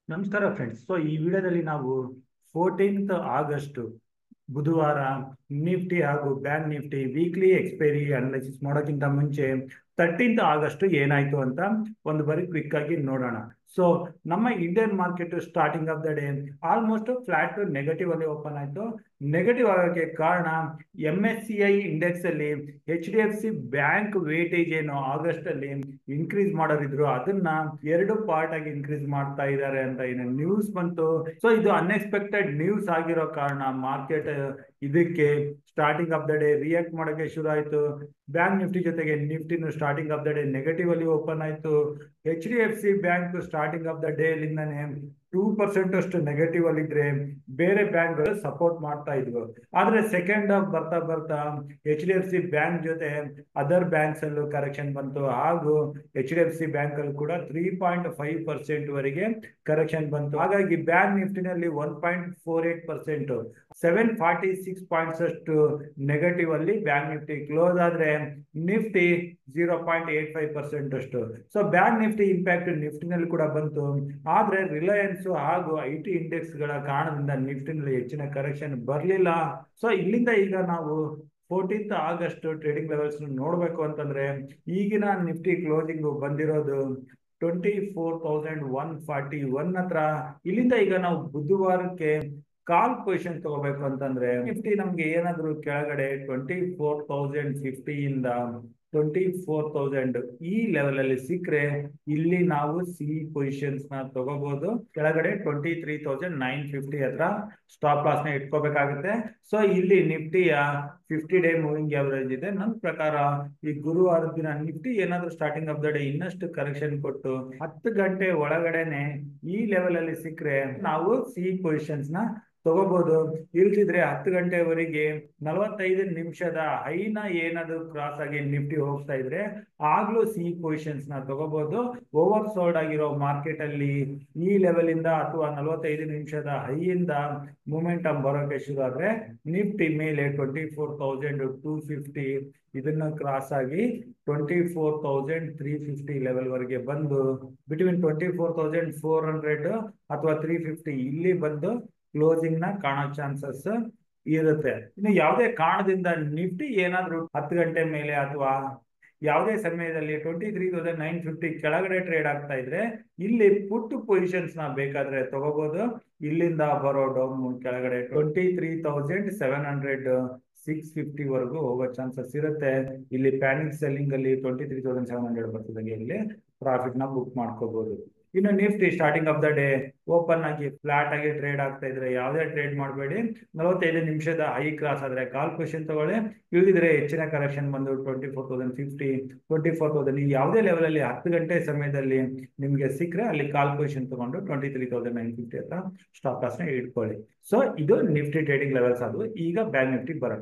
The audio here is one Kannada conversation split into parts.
ನಮಸ್ಕಾರ ಫ್ರೆಂಡ್ಸ್ ಸೊ ಈ ವಿಡಿಯೋದಲ್ಲಿ ನಾವು ಫೋರ್ಟೀನ್ತ್ ಆಗಸ್ಟ್ ಬುಧವಾರ ನಿಫ್ಟಿ ಹಾಗೂ bank Nifty weekly expiry analysis ಮಾಡೋಕ್ಕಿಂತ ಮುಂಚೆ ತರ್ಟೀನ್ತ್ ಆಗಸ್ಟ್ ಏನಾಯ್ತು ಅಂತ ಒಂದು ಬರೀ ಕ್ವಿಕ್ ಆಗಿ ನೋಡೋಣ ಸೊ ನಮ್ಮ Indian market starting of the day almost flat negative ಅಲ್ಲಿ ಓಪನ್ ಆಯ್ತು ನೆಗೆಟಿವ್ ಆಗೋಕ್ಕೆ ಕಾರಣ M S C I index ಅಲ್ಲಿ H D F C bank weightage ಏನು ಆಗಸ್ಟ್ ಅಲ್ಲಿ ಇನ್ಕ್ರೀಸ್ ಮಾಡೋರಿದ್ರು ಅದನ್ನ ಎರಡು ಪಾರ್ಟ್ ಆಗಿ ಇನ್ಕ್ರೀಸ್ ಮಾಡ್ತಾ ಇದ್ದಾರೆ ಅಂತ ಏನು ನ್ಯೂಸ್ ಬಂತು ಸೊ ಇದು ಅನ್ಎಕ್ಸ್ಪೆಕ್ಟೆಡ್ ನ್ಯೂಸ್ ಆಗಿರೋ ಕಾರಣ ಮಾರ್ಕೆಟ್ ಇದಕ್ಕೆ starting of the day react ಮಾಡೋಕೆ ಶುರು ಆಯ್ತು ಬ್ಯಾಂಕ್ ನಿಫ್ಟಿ ಜೊತೆಗೆ ನಿಫ್ಟಿನು starting of the day negative ಅಲ್ಲಿ ಓಪನ್ ಆಯ್ತು H D F C bank starting of the day ಅಲ್ಲಿಂದಾನೆ ಟೂ ಪರ್ಸೆಂಟ್ ಅಷ್ಟು ನೆಗೆಟಿವ್ ಅಲ್ಲಿ ಇದ್ರೆ ಬೇರೆ ಬ್ಯಾಂಕ್ ಗಳು ಸಪೋರ್ಟ್ ಮಾಡ್ತಾ ಇದ್ವು ಆದ್ರೆ ಸೆಕೆಂಡ್ ಆಫ್ ಬರ್ತಾ ಬರ್ತಾ H D F C bank ಜೊತೆ ಅದರ್ ಬ್ಯಾಂಕ್ಸ್ ಅಲ್ಲೂ ಕರೆಕ್ಷನ್ ಬಂತು ಹಾಗೂ H D F C bank ಅಲ್ಲಿ ಕೂಡ ತ್ರೀ ಪಾಯಿಂಟ್ ಫೈವ್ ಪರ್ಸೆಂಟ್ ವರೆಗೆ ಕರೆಕ್ಷನ್ ಬಂತು ಹಾಗಾಗಿ ಬ್ಯಾಂಕ್ ನಿಫ್ಟಿನಲ್ಲಿ one point four eight percent seven forty six points ಅಷ್ಟು ನೆಗೆಟಿವ್ ಅಲ್ಲಿ ಬ್ಯಾಂಕ್ ನಿಫ್ಟಿ ಕ್ಲೋಸ್ ಆದ್ರೆ Nifty zero point eight five percent ಅಷ್ಟು ಸೊ ಬ್ಯಾಂಕ್ ನಿಫ್ಟಿ ಇಂಪ್ಯಾಕ್ಟ್ ನಿಫ್ಟಿನಲ್ಲಿ ಕೂಡ ಬಂತು ಆದ್ರೆ ರಿಲಯನ್ಸ್ ಹಾಗೂ ಐ ಟಿ ಇಂಡೆಕ್ಸ್ ಗಳ ಕಾರಣದಿಂದ ನಿಫ್ಟಿನಲ್ಲಿ ಹೆಚ್ಚಿನ ಕರೆಕ್ಷನ್ ಬರಲಿಲ್ಲ ಸೊ ಇಲ್ಲಿಂದ ಈಗ ನಾವು ಫೋರ್ಟೀನ್ತ್ ಆಗಸ್ಟ್ ಟ್ರೇಡಿಂಗ್ ಲೆವೆಲ್ಸ್ ನೋಡ್ಬೇಕು ಅಂತಂದ್ರೆ ಈಗಿನ ನಿಫ್ಟಿ ಕ್ಲೋಸಿಂಗ್ ಬಂದಿರೋದು twenty four thousand one forty one ಹತ್ರ ಇಲ್ಲಿಂದ ಈಗ ನಾವು ಬುಧವಾರಕ್ಕೆ ಕಾಲ್ ಪೊಸಿಷನ್ ತಗೋಬೇಕು ಅಂತಂದ್ರೆ ನಿಫ್ಟಿ ನಮ್ಗೆ ಏನಾದ್ರು ಕೆಳಗಡೆ ಟ್ವೆಂಟಿ ಫೋರ್ ತೌಸಂಡ್ ಫಿಫ್ಟಿಯಿಂದ ಟ್ವೆಂಟಿ ಫೋರ್ ತೌಸಂಡ್ ಈ ಲೆವೆಲ್ ಅಲ್ಲಿ ಸಿಕ್ಕರೆ ಇಲ್ಲಿ ನಾವು ಸಿ ಪೊಸಿಷನ್ಸ್ ನ ತಗೋಬಹುದು ಕೆಳಗಡೆ twenty three thousand nine fifty ಹತ್ರ ಸ್ಟಾಪ್ ಲಾಸ್ ನ ಇಟ್ಕೋಬೇಕಾಗುತ್ತೆ ಸೊ ಇಲ್ಲಿ ನಿಫ್ಟಿಯ ಫಿಫ್ಟಿ ಡೇ ಮೂವಿಂಗ್ ಅವರೇಜ್ ಇದೆ ನನ್ನ ಪ್ರಕಾರ ಈ ಗುರುವಾರದ ದಿನ ನಿಫ್ಟಿ ಏನಾದ್ರು ಸ್ಟಾರ್ಟಿಂಗ್ ಆಫ್ ದ ಡೇ ಇನ್ನಷ್ಟು ಕರೆಕ್ಷನ್ ಕೊಟ್ಟು ಹತ್ತು ಗಂಟೆ ಒಳಗಡೆನೆ ಈ ಲೆವೆಲ್ ಅಲ್ಲಿ ಸಿಕ್ಕರೆ ನಾವು ಸಿ ಪೊಸಿಷನ್ಸ್ ನ ತಗೋಬಹುದು ಇಲ್ದಿದ್ರೆ ಹತ್ತು ಗಂಟೆವರೆಗೆ ನಲವತ್ತೈದು ನಿಮಿಷದ ಹೈನ ಏನಾದ್ರು ಕ್ರಾಸ್ ಆಗಿ ನಿಫ್ಟಿ ಹೋಗ್ತಾ ಇದ್ರೆ ಆಗ್ಲೂ ಸಿ ಪೊಸಿಷನ್ಸ್ ನ ತಗೋಬಹುದು ಓವರ್ ಸೋಲ್ಡ್ ಆಗಿರೋ ಮಾರ್ಕೆಟ್ ಅಲ್ಲಿ ಈ ಲೆವೆಲ್ ಇಂದ ಅಥವಾ ನಲವತ್ತೈದು ನಿಮಿಷದ ಹೈಯಿಂದ ಮೂಮೆಂಟಮ್ ಬರೋಕೆ ಶುರು ಆದ್ರೆ ನಿಫ್ಟಿ ಮೇಲೆ twenty four thousand two fifty ಇದನ್ನ ಕ್ರಾಸ್ ಆಗಿ twenty four thousand three fifty level ವರೆಗೆ ಬಂದು between twenty four thousand four hundred ಅಥವಾ ತ್ರೀ ಫಿಫ್ಟಿ ಇಲ್ಲಿ ಬಂದು ಕ್ಲೋಸಿಂಗ್ ನ ಕಾಣೋ ಚಾನ್ಸಸ್ ಇರುತ್ತೆ ಇನ್ನು ಯಾವುದೇ ಕಾರಣದಿಂದ ನಿಫ್ಟಿ ಏನಾದ್ರೂ ಹತ್ತು ಗಂಟೆ ಮೇಲೆ ಅಥವಾ ಯಾವುದೇ ಸಮಯದಲ್ಲಿ twenty three thousand nine fifty ಕೆಳಗಡೆ ಟ್ರೇಡ್ ಆಗ್ತಾ ಇದ್ರೆ ಇಲ್ಲಿ ಪುಟ್ ಪೊಸಿಷನ್ಸ್ ನ ಬೇಕಾದ್ರೆ ತಗೋಬಹುದು ಇಲ್ಲಿಂದ ಬರೋ ಡೌನ್ ಕೆಳಗಡೆ twenty three thousand seven hundred six fifty ವರೆಗೂ ಹೋಗೋ ಚಾನ್ಸಸ್ ಇರುತ್ತೆ ಇಲ್ಲಿ ಪ್ಯಾನಿಕ್ ಸೆಲ್ಲಿಂಗ್ ಅಲ್ಲಿ twenty three thousand seven hundred ಬರ್ತದಂಗೆ ಇಲ್ಲಿ ಪ್ರಾಫಿಟ್ ನ ಬುಕ್ ಮಾಡ್ಕೋಬಹುದು ಇನ್ನು Nifty starting of the day open ಆಗಿ ಫ್ಲಾಟ್ ಆಗಿ ಟ್ರೇಡ್ ಆಗ್ತಾ ಇದ್ರೆ ಯಾವುದೇ ಟ್ರೇಡ್ ಮಾಡಬೇಡಿ ನಲವತ್ತೈದು ನಿಮಿಷದ ಹೈ ಕ್ರಾಸ್ ಆದ್ರೆ ಕಾಲ್ ಪೊಸಿಷನ್ ತಗೊಳ್ಳಿ ಇಳಿದಿದ್ರೆ ಹೆಚ್ಚಿನ ಕರೆಕ್ಷನ್ ಬಂದು twenty four thousand fifty twenty four thousand ಈ ಯಾವುದೇ ಲೆವೆಲ್ ಅಲ್ಲಿ ಹತ್ತು ಗಂಟೆ ಸಮಯದಲ್ಲಿ ನಿಮ್ಗೆ ಸಿಕ್ಕರೆ ಅಲ್ಲಿ ಕಾಲ್ ಪೊಸಿಷನ್ ತಗೊಂಡು twenty three thousand nine fifty ಹತ್ರ ಸ್ಟಾಪ್ ಲಾಸ್ ನ ಇಟ್ಕೊಳ್ಳಿ ಸೊ ಇದು ನಿಫ್ಟಿ ಟ್ರೇಡಿಂಗ್ ಲೆವೆಲ್ಸ್ ಅದು ಈಗ ಬ್ಯಾಂಕ್ ನಿಫ್ಟಿ ಬರೋಣ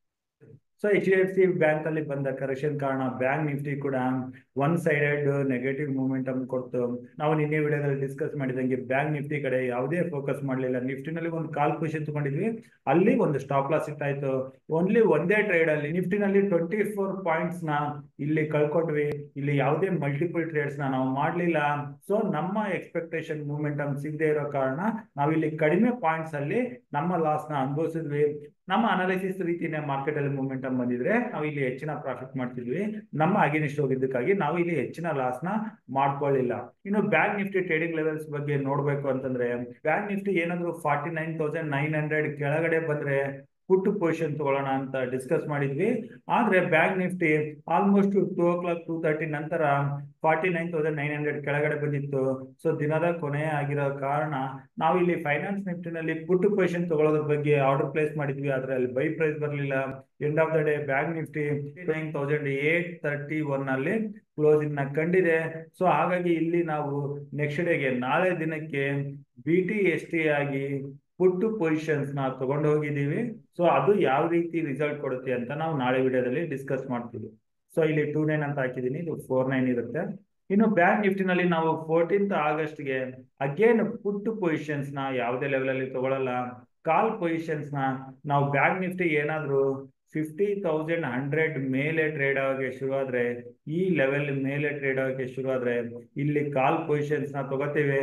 so H D F C bank ಅಲ್ಲಿ ಬಂದ ಕರೆಕ್ಷನ್ ಕಾರಣ ಬ್ಯಾಂಕ್ ನಿಫ್ಟಿ ಕೂಡ ಒನ್ ಸೈಡೆಡ್ ನೆಗೆಟಿವ್ ಮೂಮೆಂಟಮ್ ಕೊಡ್ತು ನಾವು ನಿನ್ನೆ ವಿಡಿಯೋದಲ್ಲಿ ಡಿಸ್ಕಸ್ ಮಾಡಿದಂಗೆ ಬ್ಯಾಂಕ್ ನಿಫ್ಟಿ ಕಡೆ ಯಾವುದೇ ಫೋಕಸ್ ಮಾಡಲಿಲ್ಲ ನಿಫ್ಟಿನಲ್ಲಿ ಒಂದು ಕಾಲ್ ಪೊಸಿಷನ್ ತಗೊಂಡಿದ್ವಿ ಅಲ್ಲಿ ಒಂದು ಸ್ಟಾಪ್ ಲಾಸ್ ಇಟ್ಟಾಯ್ತು ಓನ್ಲಿ ಒಂದೇ ಟ್ರೇಡ್ ಅಲ್ಲಿ ನಿಫ್ಟಿನಲ್ಲಿ ಟ್ವೆಂಟಿ ಫೋರ್ ಪಾಯಿಂಟ್ಸ್ ನ ಇಲ್ಲಿ ಕಳ್ಕೊಟ್ವಿ ಇಲ್ಲಿ ಯಾವುದೇ ಮಲ್ಟಿಪಲ್ ಟ್ರೇಡ್ಸ್ ನ ನಾವು ಮಾಡ್ಲಿಲ್ಲ ಸೊ ನಮ್ಮ ಎಕ್ಸ್ಪೆಕ್ಟೇಷನ್ ಮೂಮೆಂಟಮ್ ಸಿಗದೆ ಇರೋ ಕಾರಣ ನಾವಿಲ್ಲಿ ಕಡಿಮೆ ಪಾಯಿಂಟ್ಸ್ ಅಲ್ಲಿ ನಮ್ಮ ಲಾಸ್ ನ ಅನುಭವಿಸಿದ್ವಿ ನಮ್ಮ ಅನಾಲಿಸಿಸ್ ರೀತಿನೇ ಮಾರ್ಕೆಟ್ ಅಲ್ಲಿ ಮೂಮೆಂಟಮ್ ಬಂದಿದ್ರೆ ನಾವು ಇಲ್ಲಿ ಹೆಚ್ಚಿನ ಪ್ರಾಫಿಟ್ ಮಾಡ್ತಿದ್ವಿ ನಮ್ಮ ಅಗೇನಿಸ್ಟ್ ಹೋಗಿದ್ದಕ್ಕಾಗಿ ನಾವು ಇಲ್ಲಿ ಹೆಚ್ಚಿನ ಲಾಸ್ ನ ಮಾಡ್ಕೊಳ್ಳಿಲ್ಲ ಇನ್ನು ಬ್ಯಾಂಕ್ ನಿಫ್ಟಿ ಟ್ರೇಡಿಂಗ್ ಲೆವೆಲ್ಸ್ ಬಗ್ಗೆ ನೋಡ್ಬೇಕು ಅಂತಂದ್ರೆ ಬ್ಯಾಂಕ್ ನಿಫ್ಟಿ ಏನಾದ್ರು forty nine thousand nine hundred ಕೆಳಗಡೆ ಬಂದ್ರೆ ಪುಟ್ ಪೊಸಿಷನ್ ತಗೊಳ್ಳೋಣ ಅಂತ ಡಿಸ್ಕಸ್ ಮಾಡಿದ್ವಿ ಆದ್ರೆ bank Nifty almost two o'clock two thirty ನಂತರ forty nine thousand nine hundred ಕೆಳಗಡೆ ಬಂದಿತ್ತು ಸೊ ದಿನದ ಕೊನೆ ಆಗಿರೋ ಕಾರಣ ನಾವು ಇಲ್ಲಿ ಫೈನಾನ್ಸ್ ನಿಫ್ಟಿನಲ್ಲಿ ಪುಟ್ ಪೊಸಿಷನ್ ತಗೊಳ್ಳೋದ್ರ ಬಗ್ಗೆ ಆರ್ಡರ್ ಪ್ಲೇಸ್ ಮಾಡಿದ್ವಿ ಆದ್ರೆ ಅಲ್ಲಿ ಬೈ ಪ್ರೈಸ್ ಬರಲಿಲ್ಲ end of the day bank Nifty nine thousand eight thirty one ಅಲ್ಲಿ ಕ್ಲೋಸಿಂಗ್ ನ ಕಂಡಿದೆ ಸೊ ಹಾಗಾಗಿ ಇಲ್ಲಿ ನಾವು ನೆಕ್ಸ್ಟ್ ಡೇಗೆ ನಾಳೆ ದಿನಕ್ಕೆ ಬಿ ಟಿ ಎಸ್ ಟಿ ಆಗಿ ಪುಟ್ ಪೊಸಿಷನ್ಸ್ ನ ತಗೊಂಡು ಹೋಗಿದ್ದೀವಿ ಸೊ ಅದು ಯಾವ ರೀತಿ ರಿಸಲ್ಟ್ ಕೊಡುತ್ತೆ ಅಂತ ನಾವು ನಾಳೆ ವಿಡಿಯೋದಲ್ಲಿ ಡಿಸ್ಕಸ್ ಮಾಡ್ತೀವಿ ಸೊ ಇಲ್ಲಿ ಟೂ ನೈನ್ ಅಂತ ಹಾಕಿದೀನಿ ಇದು ಫೋರ್ ನೈನ್ ಇರುತ್ತೆ ಇನ್ನು ಬ್ಯಾಂಕ್ ನಿಫ್ಟಿನಲ್ಲಿ ನಾವು ಫೋರ್ಟೀನ್ತ್ ಆಗಸ್ಟ್ಗೆ ಅಗೇನ್ ಪುಟ್ ಪೊಸಿಷನ್ಸ್ ನ ಯಾವುದೇ ಲೆವೆಲ್ ಅಲ್ಲಿ ತಗೊಳ್ಳಲ್ಲ ಕಾಲ್ ಪೊಸಿಷನ್ಸ್ ನ ನಾವು ಬ್ಯಾಂಕ್ ನಿಫ್ಟಿ ಏನಾದ್ರು ಫಿಫ್ಟಿ ತೌಸಂಡ್ ಹಂಡ್ರೆಡ್ ಮೇಲೆ ಟ್ರೇಡ್ ಆಗೋಕೆ ಶುರು ಆದ್ರೆ ಈ ಲೆವೆಲ್ ಮೇಲೆ ಟ್ರೇಡ್ ಆಗೋಕೆ ಶುರು ಆದ್ರೆ ಇಲ್ಲಿ ಕಾಲ್ ಪೊಸಿಷನ್ಸ್ ನ ತಗೋತೇವೆ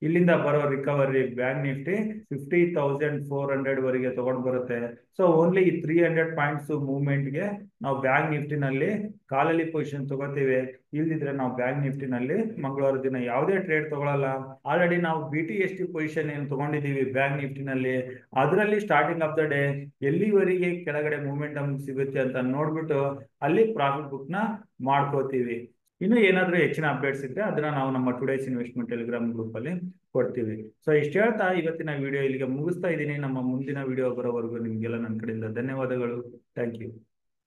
ಇಲ್ಲಿಂದ ಬರೋ recovery bank Nifty fifty thousand four hundred ವರೆಗೆ ತಗೊಂಡ್ ಬರುತ್ತೆ ಸೊ ಓನ್ಲಿ ಈ ತ್ರೀ ಹಂಡ್ರೆಡ್ ಪಾಯಿಂಟ್ಸ್ ಮೂವ್ಮೆಂಟ್ಗೆ ನಾವು ಬ್ಯಾಂಕ್ ನಿಫ್ಟಿನಲ್ಲಿ ಕಾಲಲ್ಲಿ ಪೊಸಿಷನ್ ತಗೋತೀವಿ ಇಲ್ದಿದ್ರೆ ನಾವು ಬ್ಯಾಂಕ್ ನಿಫ್ಟಿನಲ್ಲಿ ಮಂಗಳವಾರ ದಿನ ಯಾವುದೇ ಟ್ರೇಡ್ ತಗೊಳಲ್ಲ ಆಲ್ರೆಡಿ ನಾವು B T S T position ಏನು ತಗೊಂಡಿದ್ದೀವಿ ಬ್ಯಾಂಕ್ ನಿಫ್ಟಿನಲ್ಲಿ ಅದರಲ್ಲಿ ಸ್ಟಾರ್ಟಿಂಗ್ ಆಫ್ ದ ಡೇ ಎಲ್ಲಿವರೆಗೆ ಕೆಳಗಡೆ ಮೂಮೆಂಟಮ್ ಸಿಗುತ್ತೆ ಅಂತ ನೋಡ್ಬಿಟ್ಟು ಅಲ್ಲಿ ಪ್ರಾಫಿಟ್ ಬುಕ್ ನ ಮಾಡ್ಕೋತೀವಿ ಇನ್ನು ಏನಾದ್ರೂ ಹೆಚ್ಚಿನ ಅಪ್ಡೇಟ್ಸ್ ಇದ್ರೆ ಅದನ್ನ ನಾವು ನಮ್ಮ ಟುಡೇಸ್ ಇನ್ವೆಸ್ಟ್ಮೆಂಟ್ ಟೆಲಿಗ್ರಾಮ್ ಗ್ರೂಪ್ ಅಲ್ಲಿ ಕೊಡ್ತೀವಿ ಸೊ ಇಷ್ಟು ಹೇಳ್ತಾ ಇವತ್ತಿನ ವಿಡಿಯೋ ಇಲ್ಲಿಗೆ ಮುಗಿಸ್ತಾ ಇದ್ದೀನಿ ನಮ್ಮ ಮುಂದಿನ ವಿಡಿಯೋ ಬರೋವರೆಗೂ ನಿಮ್ಗೆಲ್ಲ ನನ್ನ ಕಡೆಯಿಂದ ಧನ್ಯವಾದಗಳು ಥ್ಯಾಂಕ್ ಯು